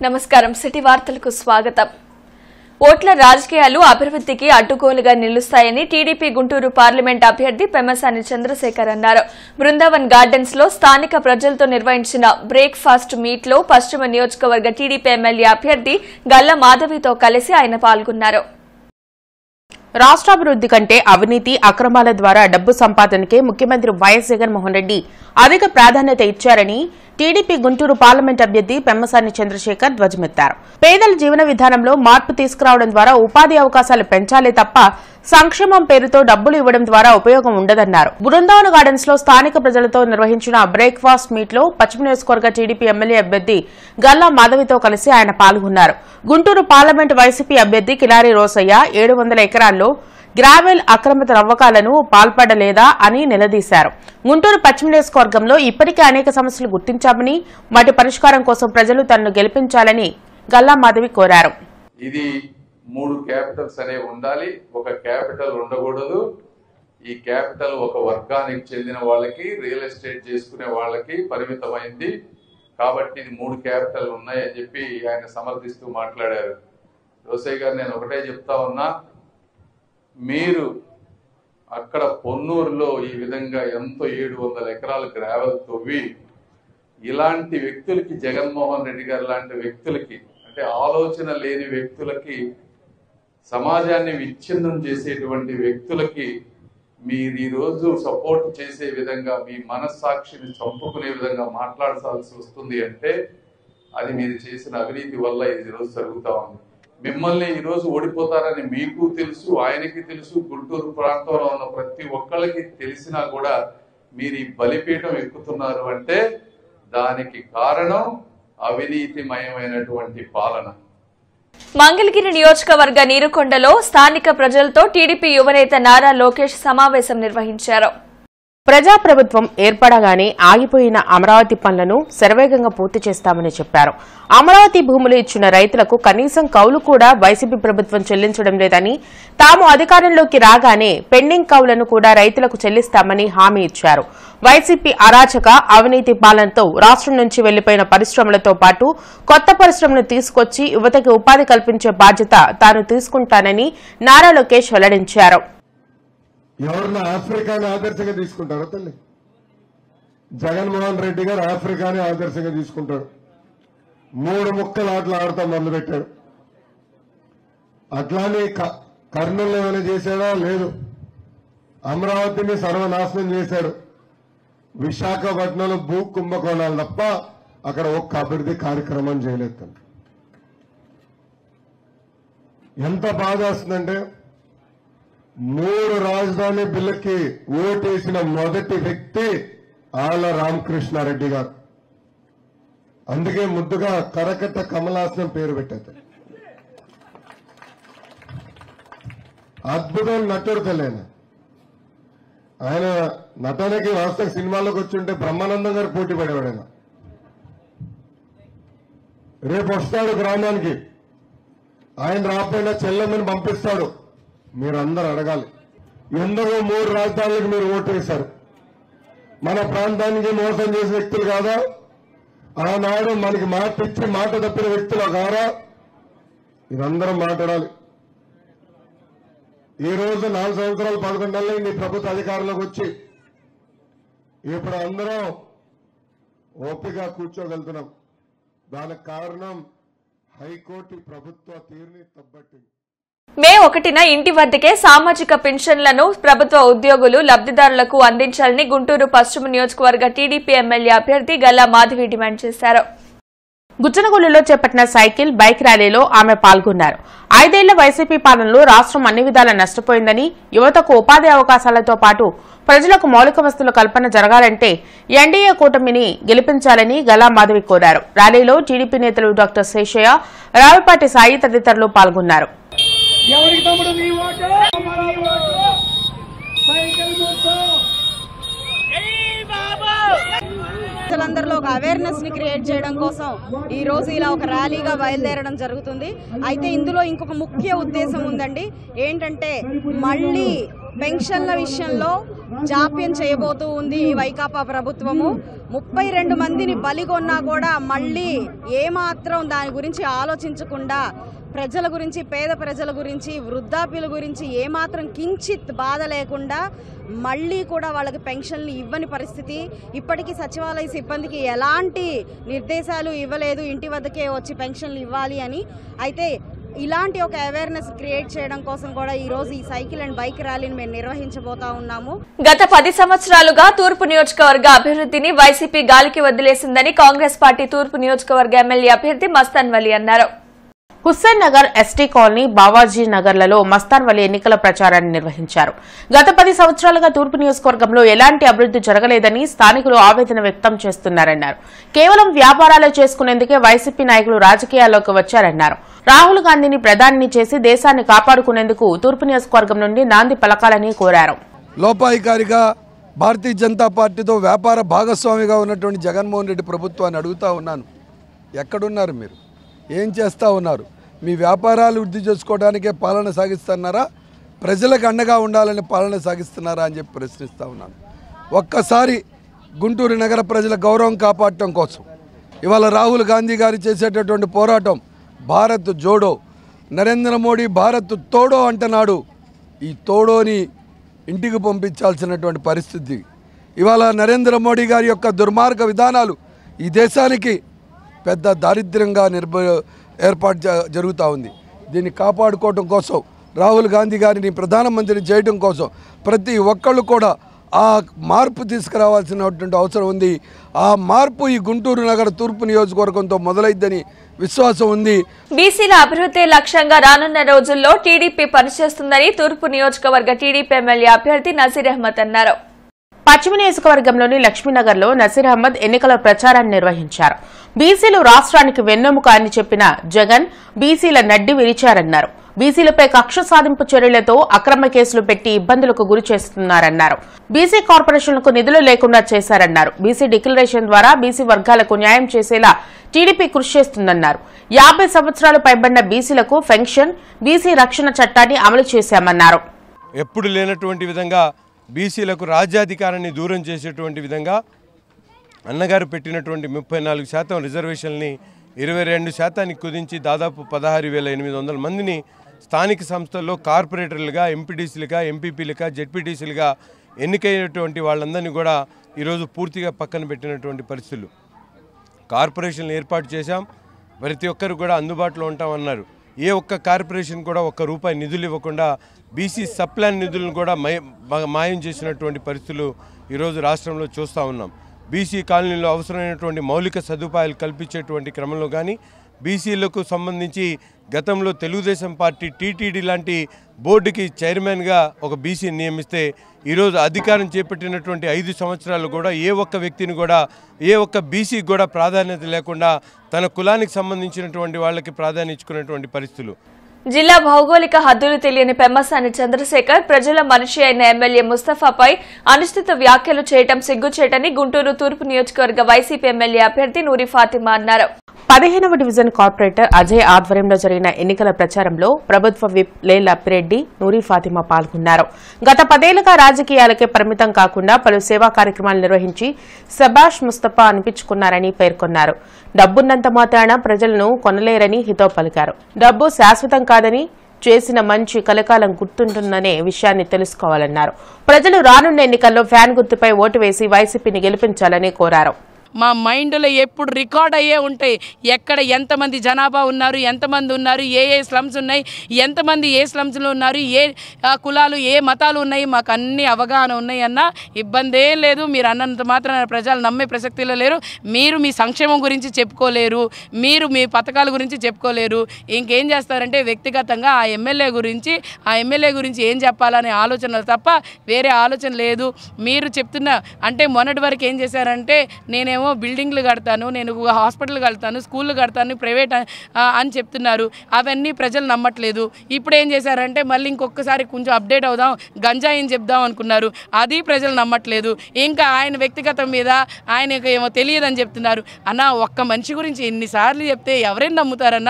నమస్కారం సిటీ వార్తలకు స్వాగతం ఓట్ల రాజకీయాలు అభివృద్ధికి అడ్డుగోలుగా నిలుస్తాయని టీడీపీ గుంటూరు పార్లమెంట్ అభ్యర్థి పెమ్మసాని చంద్రశేఖర్ అన్నారు బృందావన్ గార్డెన్స్ లో స్థానిక ప్రజలతో నిర్వహించిన బ్రేక్ఫాస్ట్ మీట్ లో పశ్చిమ నియోజకవర్గ టీడీపీ ఎమ్మెల్యే అభ్యర్థి గల్లా మాధవితో కలిసి ఆయన పాల్గొన్నారు రాష్ట్రాభివృద్ధి కంటే అవినీతి అక్రమాల ద్వారా డబ్బు సంపాదనకే ముఖ్యమంత్రి వైఎస్ జగన్మోహన్ రెడ్డి అధిక ప్రాధాన్యత ఇచ్చారని టీడీపీ గుంటూరు పార్లమెంట్ అభ్యర్థి పెమ్మసాని చంద్రశేఖర్ ధ్వజమెత్తారు పేదల జీవన విధానంలో మార్పు తీసుకురావడం ద్వారా ఉపాధి అవకాశాలు పెంచాలే తప్ప సంక్షేమం పేరుతో డబ్బులు ఇవ్వడం ద్వారా ఉపయోగం ఉండదన్నారు బృందావన గార్డెన్స్ లో స్థానిక ప్రజలతో నిర్వహించిన బ్రేక్ఫాస్ట్ మీట్ లో పశ్చిమ నియోజకవర్గ టీడీపీ ఎమ్మెల్యే అభ్యర్థి గల్లా మాధవితో కలిసి ఆయన పాల్గొన్నారు గుంటూరు పార్లమెంట్ వైసీపీ అభ్యర్థి కిలారి రోసయ్య ఏడు వందల ఎకరాల్లో గ్రావెల్ అక్రమ తవ్వకాలను పాల్పడలేదా అని నిలదీశారు గుంటూరు పశ్చిమ నియోజకవర్గంలో ఇప్పటికే అనేక సమస్యలు గుర్తించామని వాటి పరిష్కారం కోసం ప్రజలు తనను గెలిపించాలని గల్లా మాధవి కోరారు ఇది మూడు క్యాపిటల్స్ అనేవి ఉండాలి ఒక క్యాపిటల్ ఉండకూడదు ఈ క్యాపిటల్ ఒక వర్గానికి చెందిన వాళ్ళకి రియల్ ఎస్టేట్ చేసుకునే వాళ్ళకి పరిమితమైంది కాబట్టి ఇది మూడు క్యాపిటల్ ఉన్నాయని చెప్పి ఆయన సమర్థిస్తూ మాట్లాడారు రోసయ్య గారు నేను ఒకటే చెప్తా ఉన్నా మీరు అక్కడ పొన్నూరులో ఈ విధంగా ఎంతో ఏడు వందల ఎకరాల గ్రావెల్ తవ్వి ఇలాంటి వ్యక్తులకి జగన్మోహన్ రెడ్డి గారు లాంటి వ్యక్తులకి అంటే ఆలోచన లేని వ్యక్తులకి సమాజాన్ని విచ్ఛిన్నం చేసేటువంటి వ్యక్తులకి మీరు ఈ రోజు సపోర్ట్ చేసే విధంగా మీ మనస్సాక్షిని చంపుకునే విధంగా మాట్లాడాల్సి వస్తుంది అంటే అది మీరు చేసిన అవినీతి వల్ల ఇది ఈ రోజు జరుగుతా ఉంది మిమ్మల్ని ఈ రోజు ఓడిపోతారని మీకు తెలుసు ఆయనకి తెలుసు గుంటూరు ప్రాంతంలో ఉన్న ప్రతి ఒక్కళ్ళకి తెలిసినా కూడా మీరు ఈ బలిపీఠం ఎక్కుతున్నారు అంటే దానికి కారణం అవినీతిమయమైనటువంటి పాలన మంగళగిరి నియోజకవర్గ నీరుకొండలో స్థానిక ప్రజలతో టీడీపీ యువనేత నారా లోకేష్ సమావేశం నిర్వహించారు ప్రజాప్రభుత్వం ఏర్పడగానే ఆగిపోయిన అమరావతి పనులను శరవేగంగా పూర్తి చేస్తామని చెప్పారు అమరావతి భూములు ఇచ్చిన రైతులకు కనీసం కౌలు కూడా వైసీపీ ప్రభుత్వం చెల్లించడం లేదని తాము అధికారంలోకి రాగానే పెండింగ్ కౌలను కూడా రైతులకు చెల్లిస్తామని హామీ ఇచ్చారు వైసీపీ అరాచక అవినీతి పాలనతో రాష్ట్రం నుంచి వెళ్లిపోయిన పరిశ్రమలతో పాటు కొత్త పరిశ్రమలు తీసుకొచ్చి యువతకి ఉపాధి కల్పించే బాధ్యత తాను తీసుకుంటానని నారా లోకేష్ వెల్లడించారు ఎవరిని ఆఫ్రికాని ఆదర్శంగా తీసుకుంటారో తల్లి జగన్మోహన్ రెడ్డి గారు ఆఫ్రికాని ఆదర్శంగా తీసుకుంటాడు మూడు ముక్కలు ఆటలు ఆడతాం మొదలుపెట్టాడు అట్లానే క- కర్నూలు ఏమైనా చేశాడా లేదు అమరావతిని సర్వనాశనం చేశాడు విశాఖపట్నంలో భూ కుంభకోణాలు తప్ప అక్కడ ఒక్క అభివృద్ధి కార్యక్రమం చేయలేదు తను. ఎంత బాధ వస్తుందంటే మూడు రాజధాని బిల్లుకి ఓటేసిన మొదటి వ్యక్తి ఆళ్ల రామకృష్ణారెడ్డి గారు అందుకే ముద్దుగా కరకట్ట కమలాసనం పేరు పెట్టారు అద్భుతం నటుడు తెలియను ఆయన నటనకి వాస్తవ సినిమాలోకి వచ్చి ఉంటే బ్రహ్మానందం గారు పోటీ పడేవాడు ఆయన రేపు వస్తాడు గ్రామానికి ఆయన రాకపోయినా చెల్లెమ్మని పంపిస్తాడు మీరు అందరు అడగాలి ఎందుకు మూడు రాజధానులకు మీరు ఓటు వేశారు మన ప్రాంతానికి మోసం చేసిన వ్యక్తులు కాదా ఆనాడు మనకి మాట ఇచ్చి మాట తప్పిన వ్యక్తులు కారా ఇదందరం మాట్లాడాలి ఈ రోజు నాలుగు సంవత్సరాలు పదకొండు నెలలు నీ ప్రభుత్వ అధికారంలోకి వచ్చి ఇప్పుడు అందరం ఓపిక కూర్చోగలుగుతున్నాం దానికి కారణం హైకోర్టు ఈ ప్రభుత్వ తీరుని తప్పట్టింది మే ఒకటిన ఇంటి వద్దకే సామాజిక పెన్షన్లను ప్రభుత్వ ఉద్యోగులు లబ్దిదారులకు అందించాలని గుంటూరు పశ్చిమ నియోజకవర్గ టీడీపీ ఎమ్మెల్యే అభ్యర్థి గల్లా మాధవి డిమాండ్ చేశారు గుజ్జనగూడలో చేపట్టిన సైకిల్ బైక్ ర్యాలీలో ఆమె పాల్గొన్నారు ఐదేళ్ల వైసీపీ పాలనలో రాష్ట్రం అన్ని విధాలా నష్టపోయిందని యువతకు ఉపాధి అవకాశాలతో పాటు ప్రజలకు మౌలిక వస్తువుల కల్పన జరగాలంటే ఎన్డీఏ కూటమిని గెలిపించాలని గల్లా మాధవి కోరారు ర్యాలీలో టీడీపీ నేతలు డాక్టర్ శేషయ్య రావిపాటి సాయి తదితరులు పాల్గొన్నారు ఎవరికి తమ్ముడు నీ ఓటు మన ఓటు సైకిల్ గుర్తు ప్రజలందరిలో ఒక అవేర్నెస్ ని క్రియేట్ చేయడం కోసం ఈ రోజు ఇలా ఒక ర్యాలీగా బయలుదేరడం జరుగుతుంది అయితే ఇందులో ఇంకొక ముఖ్య ఉద్దేశం ఉందండి ఏంటంటే మళ్ళీ పెన్షన్ల విషయంలో జాప్యం చేయబోతూ ఉంది ఈ వైకాపా ప్రభుత్వము ముప్పై రెండు మందిని బలిగొన్నా కూడా మళ్ళీ ఏమాత్రం దాని గురించి ఆలోచించకుండా ప్రజల గురించి పేద ప్రజల గురించి వృద్ధాప్యుల గురించి ఏమాత్రం కించిత్ బాధ లేకుండా మళ్ళీ కూడా వాళ్ళకి పెన్షన్లు ఇవ్వని పరిస్థితి ఇప్పటికీ సచివాలయ సిబ్బందికి ఎలాంటి నిర్దేశాలు ఇవ్వలేదు ఇంటి వద్దకే వచ్చి పెన్షన్లు ఇవ్వాలి అని అయితే ఇలాంటి ఒక అవేర్నెస్ క్రియేట్ చేయడం కోసం కూడా ఈ రోజు ఈ సైకిల్ అండ్ బైక్ ర్యాలీని మేము నిర్వహించబోతా ఉన్నాము గత పది సంవత్సరాలుగా తూర్పు నియోజకవర్గ అభివృద్ధిని వైసీపీ గాలికి వదిలేసిందని కాంగ్రెస్ పార్టీ తూర్పు నియోజకవర్గ ఎమ్మెల్యే అభ్యర్థి మస్తాన్ వలి అన్నారు హుస్సేన్ నగర్ ఎస్టీ కాలనీ బావాజీ నగర్లలో మస్తాన్ వలి ఎన్నికల ప్రచారాన్ని నిర్వహించారు గత పది సంవత్సరాలుగా తూర్పు నియోజకవర్గంలో ఎలాంటి అభివృద్ధి జరగలేదని స్థానికులు ఆవేదన వ్యక్తం చేస్తున్నారన్నారు కేవలం వ్యాపారాలు చేసుకునేందుకే వైసీపీ నాయకులు రాజకీయాల్లోకి వచ్చారన్నారు రాహుల్ గాంధీని ప్రధానిని చేసి దేశాన్ని కాపాడుకునేందుకు తూర్పు నియోజకవర్గం నుండి నాంది పలకాలని కోరారు లోపాయికారిగా భారతీయ జనతా పార్టీతో వ్యాపార భాగస్వామిగా ఉన్నటువంటి జగన్మోహన్ రెడ్డి ప్రభుత్వాన్ని అడుగుతా ఉన్నాను ఎక్కడున్నారు మీరు ఏం చేస్తూ ఉన్నారు మీ వ్యాపారాలు వృద్ధి చేసుకోవడానికే పాలన సాగిస్తున్నారా ప్రజలకు అండగా ఉండాలని పాలన సాగిస్తున్నారా అని చెప్పి ప్రశ్నిస్తూ ఉన్నాను ఒక్కసారి గుంటూరు నగర ప్రజల గౌరవం కాపాడటం కోసం ఇవాళ రాహుల్ గాంధీ గారు చేసేటటువంటి పోరాటం భారత్ జోడో నరేంద్ర మోడీ భారత్ తోడో అంటున్నాడు ఈ తోడోని ఇంటికి పంపించాల్సినటువంటి పరిస్థితి ఇవాళ నరేంద్ర మోడీ గారి యొక్క దుర్మార్గ విధానాలు ఈ దేశానికి పెద్ద దారిద్ర్యంగా నిర్భ ఏర్పాటు జ- జరుగుతూ ఉంది దీన్ని కాపాడుకోవటం కోసం రాహుల్ గాంధీ గారిని ప్రధానమంత్రిని చేయడం కోసం ప్రతి ఒక్కళ్ళు కూడా ఆ మార్పు తీసుకురావాల్సినటువంటి అవసరం ఉంది ఆ మార్పు ఈ గుంటూరు నగర తూర్పు నియోజకవర్గంతో మొదలైద్దని విశ్వాసం ఉంది బీసీల అభివృద్ధి లక్ష్యంగా రానున్న రోజుల్లో టీడీపీ పనిచేస్తుందని తూర్పు నియోజకవర్గ టీడీపీ ఎమ్మెల్యే అభ్యర్థి నజీర్ అహ్మద్ అన్నారు పశ్చిమ నియోజకవర్గంలోని లక్ష్మీనగర్లో నసీర్ అహ్మద్ ఎన్నికల ప్రచారాన్ని నిర్వహించారు బీసీలు రాష్ట్రానికి వెన్నెముక అని చెప్పిన జగన్ బీసీల నడ్డి విరిచారన్నారు బీసీలపై కక్ష సాధింపు చర్యలతో అక్రమ కేసులు పెట్టి ఇబ్బందులకు గురి చేస్తున్నారన్నారు బీసీ కార్పొరేషన్లకు నిధులు లేకుండా చేశారన్నారు బీసీ డిక్లరేషన్ ద్వారా బీసీ వర్గాలకు న్యాయం చేసేలా టీడీపీ కృషి చేస్తుందన్నారు యాభై సంవత్సరాలు పైబడిన బీసీలకు పెన్షన్ బీసీ రక్షణ చట్టాన్ని అమలు చేశామన్నారు ఎప్పుడు లేనటువంటి విధంగా బీసీలకు రాజ్యాధికారాన్ని దూరం చేసేటువంటి విధంగా అన్నగారు పెట్టినటువంటి ముప్పై నాలుగు శాతం రిజర్వేషన్ని ఇరవై రెండు శాతానికి కుదించి దాదాపు పదహారు వేల ఎనిమిది వందల మందిని స్థానిక సంస్థల్లో కార్పొరేటర్లుగా ఎంపీటీసీలుగా ఎంపీపీలుగా జెడ్పీటీసీలుగా ఎన్నికైనటువంటి వాళ్ళందరినీ కూడా ఈరోజు పూర్తిగా పక్కన పెట్టినటువంటి పరిస్థితులు కార్పొరేషన్లు ఏర్పాటు చేశాం ప్రతి ఒక్కరు కూడా అందుబాటులో ఉంటామన్నారు ఏ ఒక్క కార్పొరేషన్ కూడా ఒక్క రూపాయి నిధులు ఇవ్వకుండా బీసీ సప్లాన్ నిధులను కూడా మయ- మ- మాయం చేసినటువంటి పరిస్థితులు ఈరోజు రాష్ట్రంలో చూస్తూ ఉన్నాం బీసీ కాలనీలో అవసరమైనటువంటి మౌలిక సదుపాయాలు కల్పించేటువంటి క్రమంలో కానీ బీసీలకు సంబంధించి గతంలో తెలుగుదేశం పార్టీ టీటీడీ లాంటి బోర్డుకి చైర్మన్గా ఒక బీసీని నియమిస్తే ఈరోజు అధికారం చేపట్టినటువంటి ఐదు సంవత్సరాలు కూడా ఏ ఒక్క వ్యక్తిని కూడా ఏ ఒక్క బీసీకి కూడా ప్రాధాన్యత లేకుండా తన కులానికి సంబంధించినటువంటి వాళ్ళకి ప్రాధాన్యత ఇచ్చుకున్నటువంటి పరిస్థితులు జిల్లా భౌగోళిక హద్దులు తెలియని పెమ్మసాని చంద్రశేఖర్ ప్రజల మనిషి అయిన ఎమ్మెల్యే ముస్తఫాపై అనుచిత వ్యాఖ్యలు చేయటం సిగ్గుచేటని గుంటూరు తూర్పు నియోజకవర్గ వైసీపీ ఎమ్మెల్యే అభ్యర్థి నూరి ఫాతిమా అన్నారు పదిహేనవ డివిజన్ కార్పొరేటర్ అజయ్ ఆధ్వర్యంలో జరిగిన ఎన్నికల ప్రచారంలో ప్రభుత్వ విప్ లేల్ అప్పిరెడ్డి నూరి ఫాతిమా పాల్గొన్నారు గత పదేళ్లుగా రాజకీయాలకే పరిమితం కాకుండా పలు సేవా కార్యక్రమాలు నిర్వహించి సబాష్ ముస్తఫా అనిపించుకున్నారని పేర్కొన్నారు డబ్బున్నంత మాత్రాన ప్రజలను కొనలేరని హితవు పలికారు డబ్బు శాశ్వతం కాదని చేసిన మంచి కలకాలం గుర్తుంటుందనే విషయాన్ని తెలుసుకోవాలన్నారు ప్రజలు రానున్న ఎన్నికల్లో ఫ్యాన్ గుర్తుపై ఓటు వేసి వైసీపీని గెలిపించాలని కోరారు మా మైండ్లో ఎప్పుడు రికార్డ్ అయ్యే ఉంటాయి ఎక్కడ ఎంతమంది జనాభా ఉన్నారు ఎంతమంది ఉన్నారు ఏ ఏ స్లమ్స్ ఉన్నాయి ఎంతమంది ఏ స్లమ్స్లో ఉన్నారు ఏ ఆ, కులాలు ఏ మతాలు ఉన్నాయి మాకు అన్ని అవగాహన ఉన్నాయి అన్న ఇబ్బంది ఏం లేదు మీరు అన్నంత మాత్రాన ప్రజలు నమ్మే ప్రసక్తిలో లేరు మీరు మీ సంక్షేమం గురించి చెప్పుకోలేరు మీరు మీ పథకాల గురించి చెప్పుకోలేరు ఇంకేం చేస్తారంటే వ్యక్తిగతంగా ఆ ఎమ్మెల్యే గురించి ఆ ఎమ్మెల్యే గురించి ఏం చెప్పాలనే ఆలోచన తప్ప వేరే ఆలోచన లేదు మీరు చెప్తున్న అంటే మొన్నటి వరకు ఏం చేశారంటే నేనేమో బిల్డింగ్లు కడతాను నేను హాస్పిటల్ కడతాను స్కూళ్ళు కడతాను ప్రైవేట్ ఆ, అని చెప్తున్నారు అవన్నీ ప్రజలు నమ్మట్లేదు ఇప్పుడు ఏం చేశారంటే మళ్ళీ ఇంకొకసారి కొంచెం అప్డేట్ అవుదాం గంజాయిని చెప్దాం అనుకున్నారు అది ప్రజలు నమ్మట్లేదు ఇంకా ఆయన వ్యక్తిగతం మీద ఆయనకు ఏమో తెలియదని చెప్తున్నారు అన్న ఒక్క మనిషి గురించి ఎన్నిసార్లు చెప్తే ఎవరైనా నమ్ముతారన్నా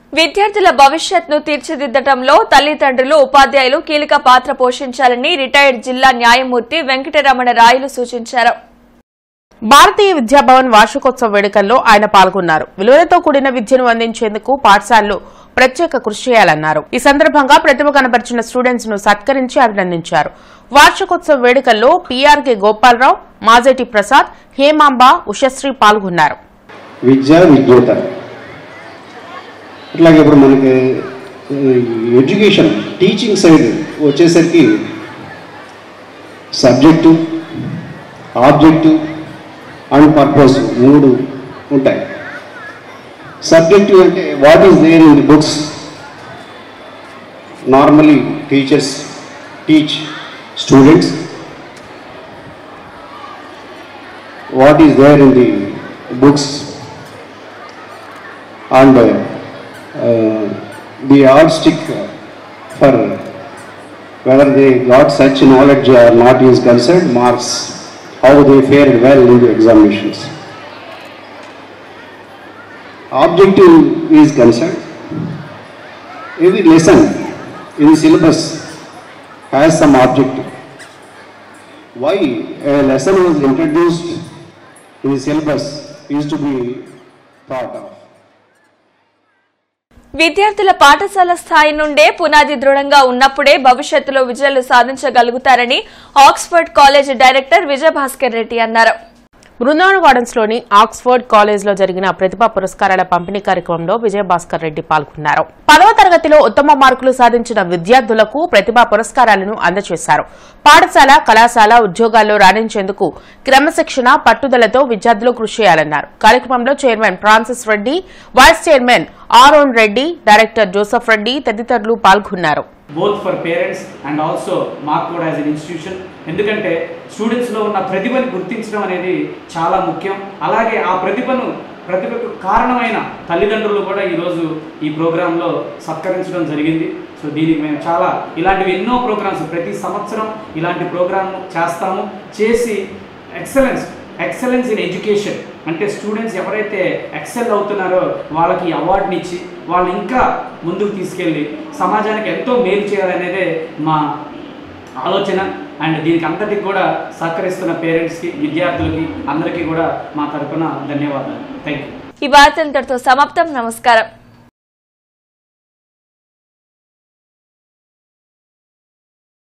విద్యార్థుల భవిష్యత్ను తీర్చిదిద్దటంలో తల్లిదండ్రులు ఉపాధ్యాయులు కీలక పాత్ర పోషించాలని రిటైర్డ్ జిల్లా న్యాయమూర్తి వెంకటరమణ రాయలు సూచించారు భారతీయ విద్యాభవన్ వార్షికోత్సవ వేడుకల్లో ఆయన పాల్గొన్నారు విలువలతో కూడిన విద్యను అందించేందుకు పాఠశాలలు ప్రత్యేక కృషి చేయాలన్నారు ఈ సందర్భంగా ప్రతిభ కనబరిచిన స్టూడెంట్స్ ను సత్కరించి అభినందించారు వార్షికోత్సవ వేడుకల్లో పీఆర్కే గోపాలరావు మాజేటి ప్రసాద్ హేమాంబ ఉషశ్రీ పాల్గొన్నారు విద్య విజ్ఞత అట్లాగే ఇప్పుడు మనకి ఎడ్యుకేషన్ టీచింగ్ సైడ్ వచ్చేసరికి సబ్జెక్టు ఆబ్జెక్టు అండ్ పర్పస్ మూడు ఉంటాయి సబ్జెక్టివ్ అంటే what is there in the books normally teachers teach students what is there in the books and uh, uh, the yardstick for whether they got such knowledge or not is concerned, marks how they fared well in the examinations. Objective is concerned, every lesson in the syllabus has some objective. Why a lesson was introduced in the syllabus is to be thought of. విద్యార్థుల పాఠశాల స్థాయి నుండే పునాది దృఢంగా ఉన్నప్పుడే భవిష్యత్తులో విజయాలు సాధించగలుగుతారని Oxford college director Vijayabhaskar Reddy అన్నారు బృందావన గార్డెన్స్ లోని ఆక్స్ఫర్డ్ కాలేజ్ లో జరిగిన ప్రతిభా పురస్కారాల పంపిణీ కార్యక్రమంలో విజయభాస్కర్ రెడ్డి పాల్గొన్నారు పదవ తరగతిలో ఉత్తమ మార్కులు సాధించిన విద్యార్థులకు ప్రతిభా పురస్కారాలను అందజేశారు పాఠశాల కళాశాల ఉద్యోగాల్లో రాణించేందుకు క్రమశిక్షణ పట్టుదలతో విద్యార్థులు కృషి చేయాలన్నారు కార్యక్రమంలో chairman Francis Reddy vice chairman Aaron Reddy director Joseph Reddy తదితరులు పాల్గొన్నారు both for parents and also మాకు కూడా యాజ్ అన్ ఇన్స్టిట్యూషన్ ఎందుకంటే స్టూడెంట్స్లో ఉన్న ప్రతిభని గుర్తించడం అనేది చాలా ముఖ్యం అలాగే ఆ ప్రతిభను ప్రతిభకు కారణమైన తల్లిదండ్రులు కూడా ఈరోజు ఈ ప్రోగ్రాంలో సత్కరించడం జరిగింది సో దీనికి మేము చాలా ఇలాంటివి ఎన్నో ప్రోగ్రామ్స్ ప్రతి సంవత్సరం ఇలాంటి ప్రోగ్రామ్ చేస్తాము చేసి ఎక్సలెన్స్ ఎక్సలెన్స్ ఇన్ ఎడ్యుకేషన్ అంటే స్టూడెంట్స్ ఎవరైతే ఎక్సెల్ అవుతున్నారో వాళ్ళకి ఈ అవార్డుని ఇచ్చి వాళ్ళు ఇంకా ముందుకు తీసుకెళ్ళి సమాజానికి ఎంతో మేలు చేయాలనేదే మా ఆలోచన అండ్ దీనికి అంతటికి కూడా సహకరిస్తున్న పేరెంట్స్కి విద్యార్థులకి అందరికీ కూడా మా తరపున ధన్యవాదాలు థ్యాంక్ యూ ఈ వార్తలంతటితో సమాప్తం నమస్కారం